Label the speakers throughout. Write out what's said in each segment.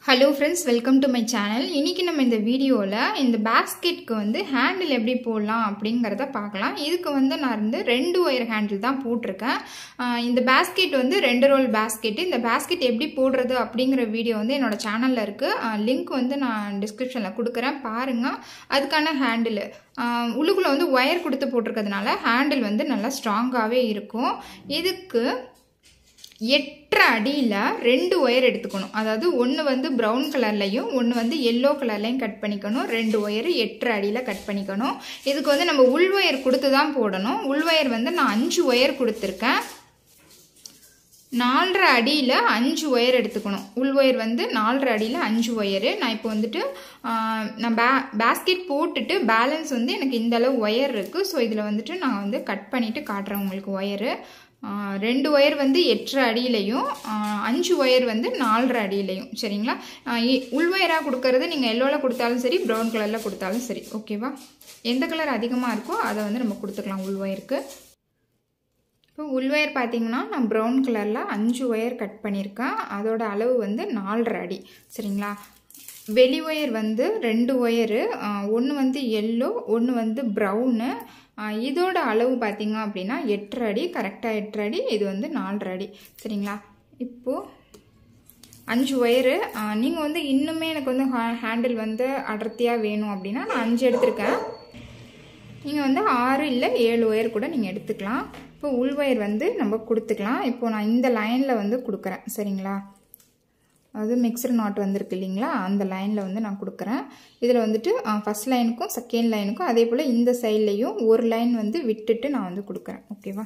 Speaker 1: hello friends welcome to my channel இன்றைக்கி நம்ம இந்த வீடியோவில் இந்த பேஸ்கெட்க்கு வந்து ஹேண்டில் எப்படி போடலாம் அப்படிங்கிறத பார்க்கலாம் இதுக்கு வந்து நான் வந்து ரெண்டு ஒயர் ஹேண்டில் தான் போட்டிருக்கேன் ஆஹ் இந்த பேஸ்கெட் வந்து ரெண்டு ரோல் பேஸ்கெட்டு இந்த பேஸ்கெட் எப்படி போடுறது அப்படிங்கிற வீடியோ வந்து என்னோட சேனலில் இருக்குது லிங்க் வந்து நான் டிஸ்கிரிப்ஷனில் கொடுக்குறேன் பாருங்கள் அதுக்கான ஹேண்டில் உள்ளுக்குள்ளே வந்து ஒயர் கொடுத்து போட்டிருக்கிறதுனால ஹேண்டில் வந்து நல்லா ஸ்ட்ராங்காகவே இருக்கும் இதுக்கு எட்டரை அடியில் ரெண்டு ஒயர் எடுத்துக்கணும் அதாவது ஒன்று வந்து ப்ரௌன் கலர்லையும் ஒன்று வந்து எல்லோ கலர்லையும் கட் பண்ணிக்கணும் ரெண்டு ஒயர் எட்டரை அடியில் கட் பண்ணிக்கணும் இதுக்கு வந்து நம்ம உள் ஒயர் கொடுத்து தான் போடணும் உள் ஒயர் வந்து நான் அஞ்சு ஒயர் கொடுத்துருக்கேன் நாலரை அடியில் அஞ்சு ஒயர் எடுத்துக்கணும் உள் ஒயர் வந்து நாலரை அடியில் அஞ்சு ஒயரு நான் இப்போ வந்துட்டு நான் பே பேஸ்கெட் போட்டுட்டு பேலன்ஸ் வந்து எனக்கு இந்த அளவு ஒயர் இருக்குது ஸோ இதில் வந்துட்டு நான் வந்து கட் பண்ணிவிட்டு காட்டுறேன் உங்களுக்கு ஒயரு ரெண்டு ஒயர் வந்து எட்டரை அடியிலையும் அஞ்சு ஒயர் வந்து நாலரை அடியிலையும் சரிங்களா உள் ஒயராக கொடுக்கறது நீங்கள் எல்லோவில் கொடுத்தாலும் சரி ப்ரௌன் கலரில் கொடுத்தாலும் சரி ஓகேவா எந்த கலர் அதிகமாக இருக்கோ அதை வந்து நம்ம கொடுத்துக்கலாம் உள் ஒயருக்கு இப்போ உள் ஒயர் பார்த்தீங்கன்னா நான் ப்ரௌன் கலரில் அஞ்சு ஒயர் கட் பண்ணியிருக்கேன் அதோட அளவு வந்து நாலரை அடி சரிங்களா வெளி ஒயர் வந்து ரெண்டு ஒயரு ஒன்று வந்து எல்லோ ஒன்று வந்து ப்ரௌனு இதோட அளவு பார்த்தீங்க அப்படின்னா எட்டரை அடி கரெக்டாக எட்டரை அடி இது வந்து நாலரை அடி சரிங்களா இப்போது அஞ்சு ஒயரு நீங்கள் வந்து இன்னுமே எனக்கு வந்து ஹேண்டில் வந்து அடர்த்தியாக வேணும் அப்படின்னா நான் அஞ்சு எடுத்திருக்கேன் நீங்கள் வந்து ஆறு இல்லை ஏழு ஒயர் கூட நீங்கள் எடுத்துக்கலாம் இப்போ உள் ஒயர் வந்து நம்ம கொடுத்துக்கலாம் இப்போது நான் இந்த லைனில் வந்து கொடுக்குறேன் சரிங்களா அது மிக்சர் நாட் வந்திருக்கு இல்லைங்களா அந்த லைனில் வந்து நான் கொடுக்குறேன் இதில் வந்துட்டு ஃபஸ்ட் லைனுக்கும் செகண்ட் லைனுக்கும் அதே போல் இந்த சைட்லேயும் ஒரு லைன் வந்து விட்டுட்டு நான் வந்து கொடுக்குறேன் ஓகேவா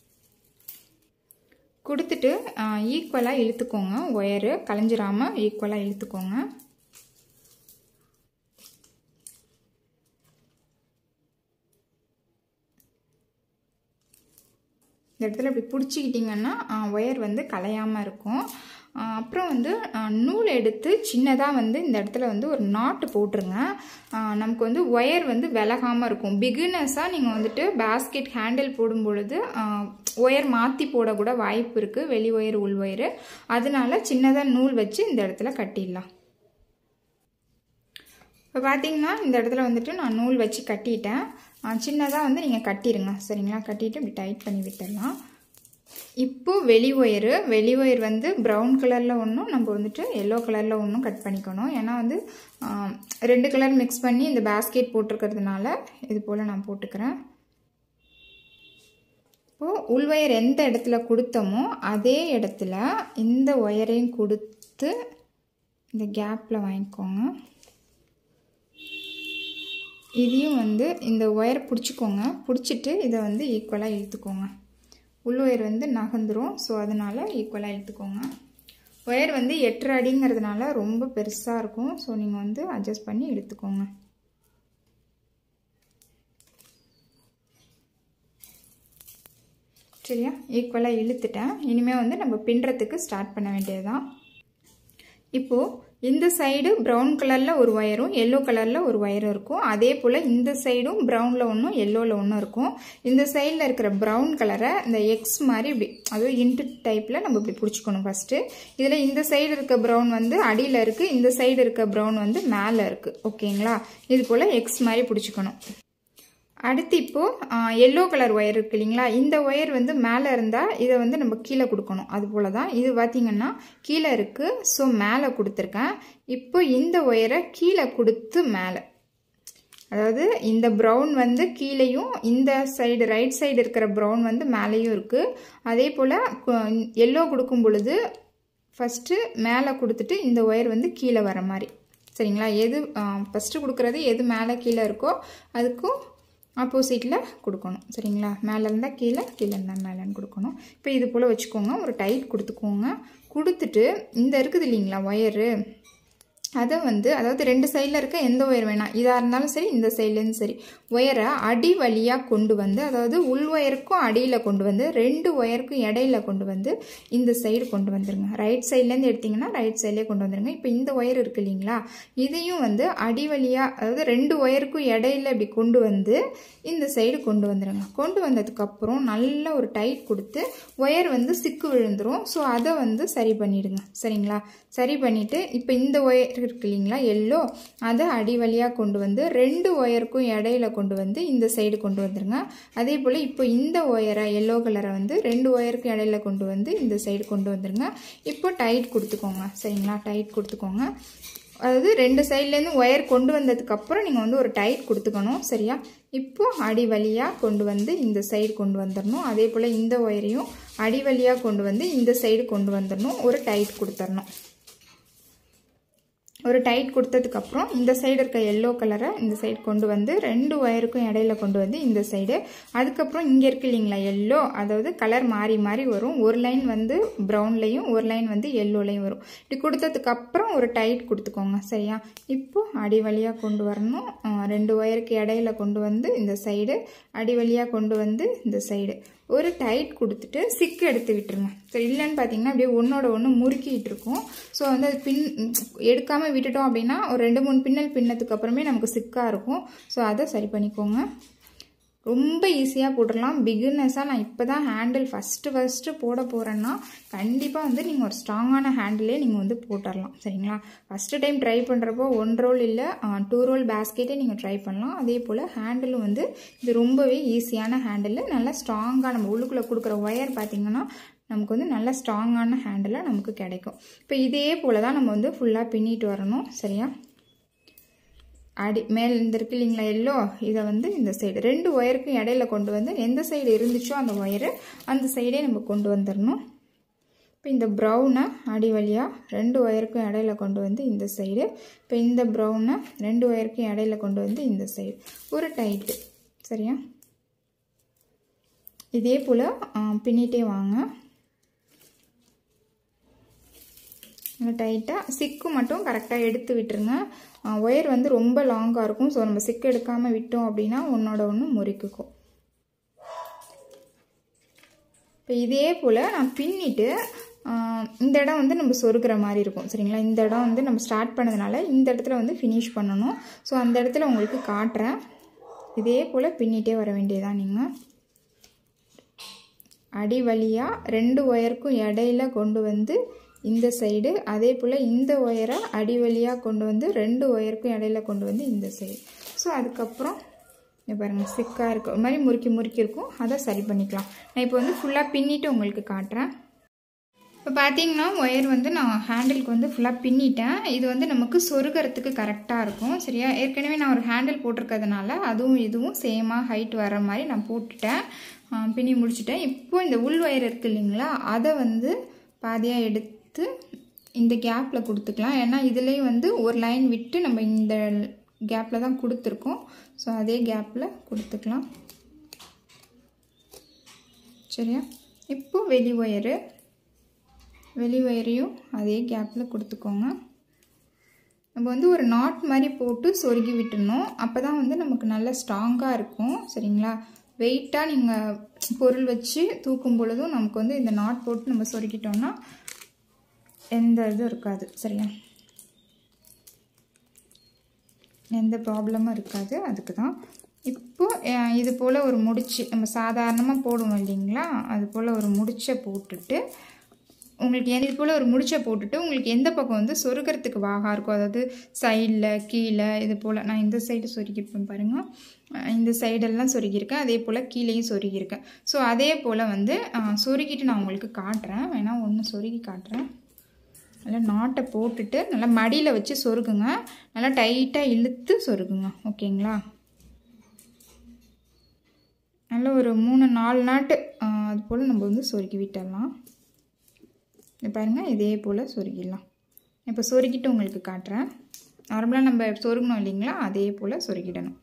Speaker 1: கொடுத்துட்டு ஈக்குவலாக இழுத்துக்கோங்க ஒயரு கலைஞ்சிராமல் ஈக்குவலாக இழுத்துக்கோங்க இந்த இடத்துல இப்படி பிடிச்சிக்கிட்டிங்கன்னா ஒயர் வந்து கலையாமல் இருக்கும் அப்புறம் வந்து நூல் எடுத்து சின்னதாக வந்து இந்த இடத்துல வந்து ஒரு நாட்டு போட்டுருங்க நமக்கு வந்து ஒயர் வந்து விலகாமல் இருக்கும் பிகினர்ஸாக நீங்கள் வந்துட்டு பேஸ்கெட் ஹேண்டில் போடும் பொழுது ஒயர் மாற்றி போடக்கூட வாய்ப்பு இருக்குது வெளி ஒயர் உள் ஒயரு அதனால சின்னதாக நூல் வச்சு இந்த இடத்துல கட்டிடலாம் இப்போ பார்த்தீங்கன்னா இந்த இடத்துல வந்துட்டு நான் நூல் வச்சு கட்டிட்டேன் சின்னதாக வந்து நீங்கள் கட்டிடுங்க சரிங்களா கட்டிட்டு இப்படி டைட் பண்ணி விட்டுடலாம் இப்போது வெளி ஒயரு வெளி ஒயர் வந்து ப்ரௌன் கலரில் ஒன்றும் நம்ம வந்துட்டு எல்லோ கலரில் ஒன்றும் கட் பண்ணிக்கணும் ஏன்னா வந்து ரெண்டு கலர் மிக்ஸ் பண்ணி இந்த பேஸ்கெட் போட்டிருக்கிறதுனால இது போல் நான் போட்டுக்கிறேன் இப்போது உள் ஒயர் எந்த இடத்துல கொடுத்தோமோ அதே இடத்துல இந்த ஒயரையும் கொடுத்து இந்த கேப்பில் வாங்கிக்கோங்க இதையும் வந்து இந்த ஒயர் பிடிச்சிக்கோங்க பிடிச்சிட்டு இதை வந்து ஈக்குவலாக இழுத்துக்கோங்க உள் ஒயர் வந்து நகர்ந்துரும் ஸோ அதனால் ஈக்குவலாக இழுத்துக்கோங்க ஒயர் வந்து எட்டரை அடிங்கிறதுனால ரொம்ப பெருசாக இருக்கும் ஸோ நீங்கள் வந்து அட்ஜஸ்ட் பண்ணி எடுத்துக்கோங்க சரியா ஈக்குவலாக இழுத்துட்டேன் இனிமேல் வந்து நம்ம பின்னுறதுக்கு ஸ்டார்ட் பண்ண வேண்டியது தான் இப்போது இந்த சைடு ப்ரௌன் கலரில் ஒரு ஒயரும் எல்லோ கலரில் ஒரு ஒயரும் இருக்கும் அதே போல் இந்த சைடும் ப்ரௌனில் ஒன்றும் எல்லோவில் ஒன்றும் இருக்கும் இந்த சைடில் இருக்கிற ப்ரௌன் கலரை இந்த எக்ஸ் மாதிரி இப்படி அதுவும் இன்ட்டு டைப்பில் நம்ம இப்படி பிடிச்சிக்கணும் ஃபஸ்ட்டு இதில் இந்த சைடு இருக்க ப்ரௌன் வந்து அடியில் இருக்குது இந்த சைடு இருக்க ப்ரௌன் வந்து மேலே இருக்குது ஓகேங்களா இது போல் எக்ஸ் மாதிரி பிடிச்சிக்கணும் அடுத்து இப்போது எல்லோ கலர் ஒயர் இருக்கு இல்லைங்களா இந்த ஒயர் வந்து மேலே இருந்தால் இதை வந்து நம்ம கீழே கொடுக்கணும் அது போல தான் இது பார்த்திங்கன்னா கீழே இருக்குது ஸோ மேலே கொடுத்துருக்கேன் இப்போ இந்த ஒயரை கீழே கொடுத்து மேலே அதாவது இந்த ப்ரௌன் வந்து கீழேயும் இந்த சைடு ரைட் சைடு இருக்கிற ப்ரௌன் வந்து மேலேயும் இருக்குது அதே போல் எல்லோ கொடுக்கும் பொழுது ஃபஸ்ட்டு மேலே கொடுத்துட்டு இந்த ஒயர் வந்து கீழே வர மாதிரி சரிங்களா எது ஃபஸ்ட்டு கொடுக்குறது எது மேலே கீழே இருக்கோ அதுக்கும் ஆப்போசிட்டில் கொடுக்கணும் சரிங்களா மேலே இருந்தால் கீழே கீழே இருந்தால் மேலேன்னு கொடுக்கணும் இப்போ இது போல் வச்சுக்கோங்க ஒரு டைட் கொடுத்துக்கோங்க கொடுத்துட்டு இந்த இருக்குது இல்லைங்களா ஒயரு அதை வந்து அதாவது ரெண்டு சைடில் இருக்க எந்த ஒயர் வேணாம் இதாக இருந்தாலும் சரி இந்த சைட்லேருந்து சரி ஒயரை அடி வழியாக கொண்டு வந்து அதாவது உள் ஒயருக்கும் அடியில் கொண்டு வந்து ரெண்டு ஒயருக்கும் இடையில கொண்டு வந்து இந்த சைடு கொண்டு வந்துருங்க ரைட் சைட்லேருந்து எடுத்திங்கன்னா ரைட் சைட்லேயே கொண்டு வந்துருங்க இப்போ இந்த ஒயர் இருக்கு இல்லைங்களா இதையும் வந்து அடி வழியாக அதாவது ரெண்டு ஒயருக்கும் இடையில இப்படி கொண்டு வந்து இந்த சைடு கொண்டு வந்துடுங்க கொண்டு வந்ததுக்கப்புறம் நல்ல ஒரு டைட் கொடுத்து ஒயர் வந்து சிக்கு விழுந்துரும் ஸோ அதை வந்து சரி பண்ணிடுங்க சரிங்களா சரி பண்ணிவிட்டு இப்போ இந்த ஒயர் இருக்கு இல்லைங்களா எல்லோ அதை அடி வழியாக கொண்டு வந்து ரெண்டு ஒயருக்கும் இடையில கொண்டு வந்து இந்த சைடு கொண்டு வந்துருங்க அதே போல் இப்போ இந்த ஒயரை எல்லோ கலரை வந்து ரெண்டு ஒயருக்கு இடையில கொண்டு வந்து இந்த சைடு கொண்டு வந்துருங்க இப்போ டைட் கொடுத்துக்கோங்க சரிங்களா டைட் கொடுத்துக்கோங்க அதாவது ரெண்டு சைட்லேருந்து ஒயர் கொண்டு வந்ததுக்கப்புறம் நீங்கள் வந்து ஒரு டைட் கொடுத்துக்கணும் சரியா இப்போ அடி வழியாக கொண்டு வந்து இந்த சைடு கொண்டு வந்துடணும் அதே போல் இந்த ஒயரையும் அடி வழியாக கொண்டு வந்து இந்த சைடு கொண்டு வந்துடணும் ஒரு டைட் கொடுத்துடணும் ஒரு டைட் கொடுத்ததுக்கப்புறம் இந்த சைடு இருக்க எல்லோ கலரை இந்த சைடு கொண்டு வந்து ரெண்டு ஒயருக்கும் இடையில கொண்டு வந்து இந்த சைடு அதுக்கப்புறம் இங்கே இருக்கு இல்லைங்களா எல்லோ அதாவது கலர் மாறி மாறி வரும் ஒரு லைன் வந்து ப்ரௌன்லேயும் ஒரு லைன் வந்து எல்லோலையும் வரும் இப்படி கொடுத்ததுக்கப்புறம் ஒரு டைட் கொடுத்துக்கோங்க சரியா இப்போ அடி வழியாக கொண்டு வரணும் ரெண்டு ஒயருக்கு இடையில கொண்டு வந்து இந்த சைடு அடி வழியாக கொண்டு வந்து இந்த சைடு ஒரு டைட் கொடுத்துட்டு சிக்கு எடுத்து விட்டுருங்க ஸோ இல்லைன்னு பார்த்தீங்கன்னா அப்படியே ஒன்றோட ஒன்று முறுக்கிட்டு இருக்கும் ஸோ வந்து அது பின் எடுக்காமல் விட்டுட்டோம் அப்படின்னா ஒரு ரெண்டு மூணு பின்னல் பின்னத்துக்கு அப்புறமே நமக்கு சிக்காக இருக்கும் ஸோ அதை சரி பண்ணிக்கோங்க ரொம்ப ஈஸியாக போட்டுடலாம் பிகினர்ஸாக நான் இப்போ தான் ஹேண்டில் ஃபஸ்ட்டு ஃபஸ்ட்டு போட போகிறேன்னா கண்டிப்பாக வந்து நீங்கள் ஒரு ஸ்ட்ராங்கான ஹேண்டிலே நீங்கள் வந்து போட்டுடலாம் சரிங்களா ஃபஸ்ட்டு டைம் ட்ரை பண்ணுறப்போ ஒன் ரோல் இல்லை டூ ரோல் பேஸ்கெட்டே நீங்கள் ட்ரை பண்ணலாம் அதே போல் ஹேண்டிலும் வந்து இது ரொம்பவே ஈஸியான ஹேண்டில் நல்லா ஸ்ட்ராங்காக நம்ம உள்ளுக்குள்ளே கொடுக்குற ஒயர் பார்த்திங்கன்னா நமக்கு வந்து நல்ல ஸ்ட்ராங்கான ஹேண்டில் நமக்கு கிடைக்கும் இப்போ இதே போல் தான் நம்ம வந்து ஃபுல்லாக பின்னிட்டு வரணும் சரியா அடி மேல் இந்த இருக்கு இல்லைங்களா எல்லோ இதை வந்து இந்த சைடு ரெண்டு ஒயருக்கும் இடையில கொண்டு வந்து எந்த சைடு இருந்துச்சோ அந்த ஒயரு அந்த சைடே நம்ம கொண்டு வந்துடணும் இப்போ இந்த ப்ரௌனை அடி வழியாக ரெண்டு ஒயருக்கும் இடையில கொண்டு வந்து இந்த சைடு இப்போ இந்த ப்ரௌனை ரெண்டு ஒயருக்கும் இடையில கொண்டு வந்து இந்த சைடு ஒரு டைட்டு சரியா இதே போல் பின்னிட்டே வாங்க நல்லா டைட்டாக சிக்கு மட்டும் கரெக்டாக எடுத்து விட்டுருங்க ஒயர் வந்து ரொம்ப லாங்காக இருக்கும் ஸோ நம்ம சிக்கு எடுக்காமல் விட்டோம் அப்படின்னா ஒன்றோட ஒன்று முறிக்குக்கும் இப்போ இதே போல் நான் பின்னிட்டு இந்த இடம் வந்து நம்ம சொருகிற மாதிரி இருக்கும் சரிங்களா இந்த இடம் வந்து நம்ம ஸ்டார்ட் பண்ணதுனால இந்த இடத்துல வந்து ஃபினிஷ் பண்ணணும் ஸோ அந்த இடத்துல உங்களுக்கு காட்டுறேன் இதே போல் பின்னிட்டே வர வேண்டியதான் நீங்கள் அடி வழியாக ரெண்டு ஒயருக்கும் இடையில கொண்டு வந்து இந்த சைடு அதே போல் இந்த ஒயரை அடி வழியாக கொண்டு வந்து ரெண்டு ஒயருக்கும் இடையில கொண்டு வந்து இந்த சைடு ஸோ அதுக்கப்புறம் இங்கே பாருங்கள் சிக்காக இருக்கும் ஒரு மாதிரி முறுக்கி முறுக்கி இருக்கும் அதை சரி பண்ணிக்கலாம் நான் இப்போ வந்து ஃபுல்லாக பின்னிட்டு உங்களுக்கு காட்டுறேன் இப்போ பார்த்தீங்கன்னா ஒயர் வந்து நான் ஹேண்டிலுக்கு வந்து ஃபுல்லாக பின்னிட்டேன் இது வந்து நமக்கு சொருகிறதுக்கு கரெக்டாக இருக்கும் சரியா ஏற்கனவே நான் ஒரு ஹேண்டில் போட்டிருக்கிறதுனால அதுவும் இதுவும் சேமாக ஹைட் வர மாதிரி நான் போட்டுட்டேன் பின்னி முடிச்சுட்டேன் இப்போ இந்த உள் ஒயர் இருக்குது இல்லைங்களா அதை வந்து பாதியாக எடுத்து இந்த கேப்பில் கொடுத்துக்கலாம் ஏன்னா இதுலேயும் வந்து ஒரு லைன் விட்டு நம்ம இந்த கேப்பில் தான் கொடுத்துருக்கோம் ஸோ அதே கேப்பில் கொடுத்துக்கலாம் சரியா இப்போ வெளி ஒயரு வெளி ஒயரையும் அதே கேப்பில் கொடுத்துக்கோங்க நம்ம வந்து ஒரு நாட் மாதிரி போட்டு சொருகி விட்டுணும் அப்போ தான் வந்து நமக்கு நல்லா ஸ்ட்ராங்காக இருக்கும் சரிங்களா வெயிட்டாக நீங்கள் பொருள் வச்சு தூக்கும் பொழுதும் நமக்கு வந்து இந்த நாட் போட்டு நம்ம சொருக்கிட்டோம்னா எந்த இதுவும் இருக்காது சரியா எந்த ப்ராப்ளமும் இருக்காது அதுக்கு தான் இப்போது இது போல் ஒரு முடிச்சு நம்ம சாதாரணமாக போடுவோம் இல்லைங்களா அது போல் ஒரு முடிச்சை போட்டுட்டு உங்களுக்கு இது போல் ஒரு முடிச்சை போட்டுட்டு உங்களுக்கு எந்த பக்கம் வந்து சொருகிறதுக்கு வாகா இருக்கும் அதாவது சைடில் கீழே இது போல் நான் இந்த சைடு சொருகிப்பேன் பாருங்கள் இந்த சைடெல்லாம் சொருகியிருக்கேன் அதே போல் கீழேயும் சொருகியிருக்கேன் ஸோ அதே போல் வந்து சொருகிட்டு நான் உங்களுக்கு காட்டுறேன் வேணால் ஒன்று சொருகி காட்டுறேன் நல்லா நாட்டை போட்டுட்டு நல்லா மடியில் வச்சு சொருகுங்க நல்லா டைட்டாக இழுத்து சொருகுங்க ஓகேங்களா நல்லா ஒரு மூணு நாலு நாட்டு அது போல் நம்ம வந்து சொருகி விட்டுடலாம் பாருங்கள் இதே போல் சொருகிடலாம் இப்போ சொருகிட்டு உங்களுக்கு காட்டுறேன் நார்மலாக நம்ம சொருகணும் இல்லைங்களா அதே போல் சொருகிடணும்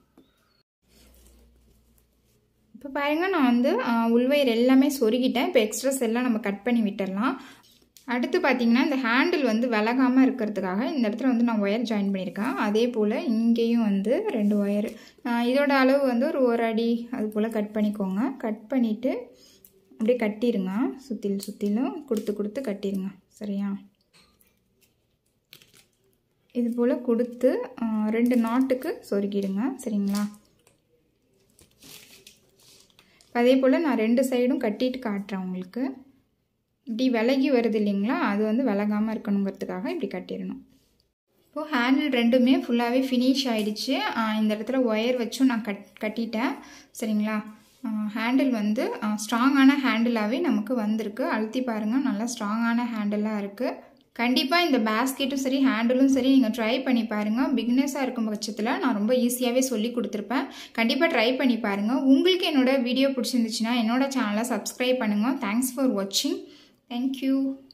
Speaker 1: இப்போ பாருங்கள் நான் வந்து உள்வயிறு எல்லாமே சொருகிட்டேன் இப்போ எக்ஸ்ட்ராஸ் எல்லாம் நம்ம கட் பண்ணி விட்டுடலாம் அடுத்து பார்த்தீங்கன்னா இந்த ஹேண்டில் வந்து விலகாமல் இருக்கிறதுக்காக இந்த இடத்துல வந்து நான் ஒயர் ஜாயின் பண்ணியிருக்கேன் அதே போல் இங்கேயும் வந்து ரெண்டு ஒயர் இதோட அளவு வந்து ஒரு ஒரு அடி அது போல் கட் பண்ணிக்கோங்க கட் பண்ணிவிட்டு அப்படியே கட்டிடுங்க சுற்றிலும் சுற்றிலும் கொடுத்து கொடுத்து கட்டிடுங்க சரியா இது போல் கொடுத்து ரெண்டு நாட்டுக்கு சொருக்கிடுங்க சரிங்களா அதே போல் நான் ரெண்டு சைடும் கட்டிட்டு காட்டுறேன் உங்களுக்கு இப்படி விலகி வருது இல்லைங்களா அது வந்து விலகாமல் இருக்கணுங்கிறதுக்காக இப்படி கட்டிடணும் இப்போது ஹேண்டில் ரெண்டுமே ஃபுல்லாகவே ஃபினிஷ் ஆகிடுச்சு இந்த இடத்துல ஒயர் வச்சும் நான் கட் கட்டிட்டேன் சரிங்களா ஹேண்டில் வந்து ஸ்ட்ராங்கான ஹேண்டிலாகவே நமக்கு வந்திருக்கு அழுத்தி பாருங்கள் நல்லா ஸ்ட்ராங்கான ஹேண்டிலாக இருக்குது கண்டிப்பாக இந்த பேஸ்கெட்டும் சரி ஹேண்டிலும் சரி நீங்கள் ட்ரை பண்ணி பாருங்கள் பிக்னஸாக இருக்கும் பட்சத்தில் நான் ரொம்ப ஈஸியாகவே சொல்லி கொடுத்துருப்பேன் கண்டிப்பாக ட்ரை பண்ணி பாருங்கள் உங்களுக்கு என்னோட வீடியோ பிடிச்சிருந்துச்சுன்னா என்னோட சேனலை சப்ஸ்கிரைப் பண்ணுங்கள் தேங்க்ஸ் ஃபார் வாட்சிங் தேங்க்யூ